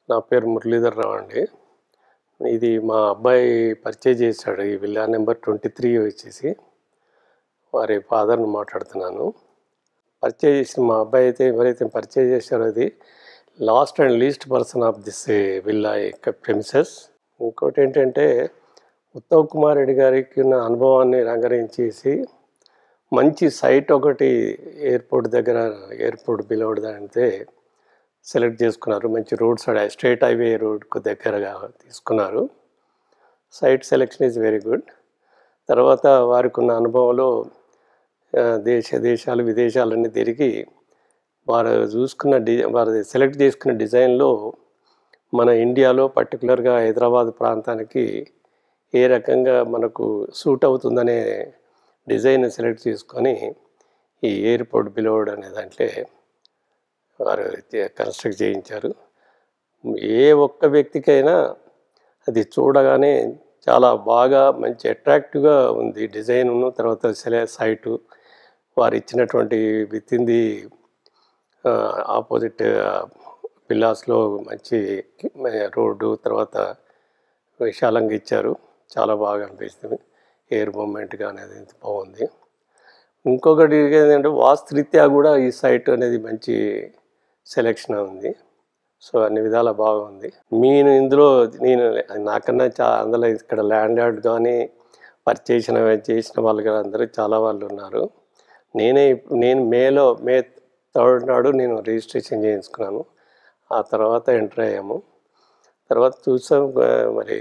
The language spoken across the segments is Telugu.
నా పేరు మురళీధర్ రావు అండి ఇది మా అబ్బాయి పర్చేజ్ చేశాడు ఈ విల్లా నెంబర్ ట్వంటీ త్రీ వచ్చేసి వారి ఫాదర్ని మాట్లాడుతున్నాను పర్చేజ్ చేసిన మా అబ్బాయి అయితే ఎవరైతే పర్చేజ్ చేశారో అది last and least person of this villa యొక్క ప్రెమిసెస్ ఇంకోటి ఏంటంటే ఉత్తమ్ కుమార్ రెడ్డి గారికి ఉన్న అనుభవాన్ని రంగరించేసి మంచి సైట్ ఒకటి ఎయిర్పోర్ట్ దగ్గర ఎయిర్పోర్ట్ బిలోడ్ అంటే సెలెక్ట్ చేసుకున్నారు మంచి రోడ్ సైడ్ స్ట్రేట్ హైవే రోడ్కు దగ్గరగా తీసుకున్నారు site selection is very good తర్వాత వారికి ఉన్న అనుభవంలో ఆ, దేశ దేశాలు విదేశాలన్నీ తిరిగి వారు చూసుకున్న డి వారు సెలెక్ట్ చేసుకున్న డిజైన్లో మన ఇండియాలో పర్టికులర్గా హైదరాబాద్ ప్రాంతానికి ఏ రకంగా మనకు సూట్ అవుతుందనే డిజైన్ సెలెక్ట్ చేసుకొని ఈ ఎయిర్పోర్ట్ బిలోడ్ అనే దాంట్లో వారు కన్స్ట్రక్ట్ చేయించారు ఏ ఒక్క వ్యక్తికైనా అది చూడగానే చాలా బాగా మంచి అట్రాక్టివ్గా ఉంది డిజైన్ తర్వాత సెలే సైటు వారు ఇచ్చినటువంటి విత్ ఇన్ ది ఆపోజిట్ విల్లాస్లో మంచి రోడ్డు తర్వాత విశాలంగా ఇచ్చారు చాలా బాగా అనిపిస్తుంది ఎయిర్ మూమెంట్ కానీ అది బాగుంది ఇంకొకటి ఏంటంటే వాస్తురీత్యా కూడా ఈ సైట్ అనేది మంచి సెలెక్షన్ ఉంది సో అన్ని విధాలా బాగుంది నేను ఇందులో నేను నాకన్నా చా అందులో ఇక్కడ ల్యాండ్ లార్డ్ కానీ పర్చేస్ చేసిన చేసిన వాళ్ళు కానీ అందరూ చాలా వాళ్ళు ఉన్నారు నేనే ఇప్- నేను మేలో మే థర్డ్ నాడు నేను రిజిస్ట్రేషన్ చేయించుకున్నాను ఆ తర్వాత ఎంటర్ అయ్యాము తర్వాత చూసాం ఆ, మరి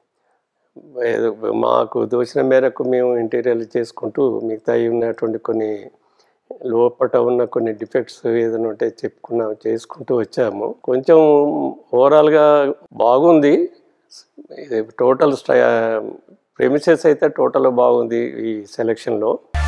ఏదో మాకు దోచిన మేరకు మేము ఇంటీరియర్ చేసుకుంటూ మిగతా ఉన్నటువంటి కొన్ని లోపట ఉన్న కొన్ని డిఫెక్ట్స్ ఏదైనా ఉంటే చెప్పుకున్నాం చేసుకుంటూ వచ్చాము కొంచెం ఓవరాల్గా బాగుంది ఇది టోటల్ స్ట్రై ప్రెమిసెస్ అయితే టోటల్ బాగుంది ఈ సెలెక్షన్లో